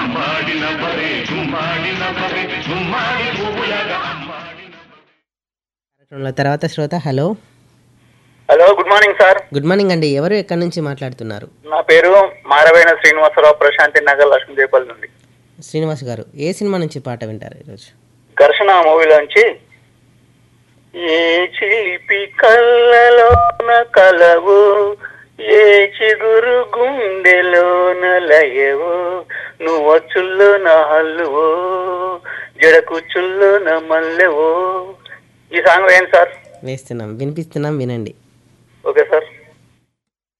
అమ్మాడి నవ్వవే గుమ్మాడి నవ్వవే గుమ్మాడి పువ్వులాగా కార్యక్రమంలో తర్వాత శ్రోత hello hello good morning sir good morning అండి ఎవరు ఎక్కడి నుంచి మాట్లాడుతున్నారు నా పేరు మారవైన శ్రీనివాసరావు ప్రశాంతి నగర్ లక్ష్మీదేపల్లి నుండి శ్రీనివాస్ గారు ఏ సినిమా నుంచి పాట వింటారు ఈరోజు ఘర్షణ మూవీలోంచి ఏ చిలిపి కళ్ళలోన కలవు ఏ చిగురు గుండెలోన లయవు నువ్వొచ్చుల్లో నా హల్లువో జడకుచ్చుల్లో నా మల్లెవో ఈ సాంగ్ వేయండి సార్ వేస్తున్నాం వినిపిస్తున్నాం వినండి ఓకే సార్